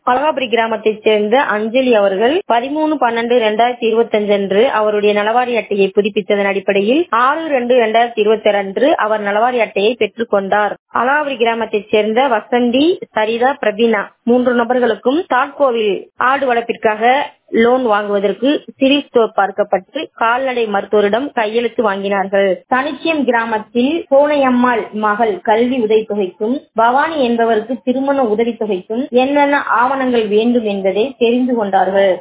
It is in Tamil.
அழகாபுரி கிராமத்தைச் சேர்ந்த அஞ்சலி அவர்கள் பதிமூணு பன்னெண்டு ரெண்டாயிரத்தி இருபத்தஞ்சு அன்று அவருடைய நலவாரி அட்டையை புதுப்பித்ததன் அடிப்படையில் ஆறு ரெண்டு ரெண்டாயிரத்தி இருபத்தி அன்று அவர் நலவாரி அட்டையை பெற்றுக் கொண்டார் அழகாபுரி கிராமத்தைச் சேர்ந்த வசந்தி சரிதா பிரபீனா மூன்று நபர்களுக்கும் தாட்கோவில் ஆடு வளர்ப்பிற்காக லோன் வாங்குவதற்கு சிவில் ஸ்டோர் பார்க்கப்பட்டு கால்நடை மருத்துவரிடம் கையெழுத்து வாங்கினார்கள் தனிச்சியம் கிராமத்தில் கோனையம்மாள் மகள் கல்வி உதவித்தொகைக்கும் பவானி என்பவருக்கு திருமண உதவித்தொகைக்கும் என்னென்ன ஆவணங்கள் வேண்டும் என்பதை தெரிந்து கொண்டார்கள்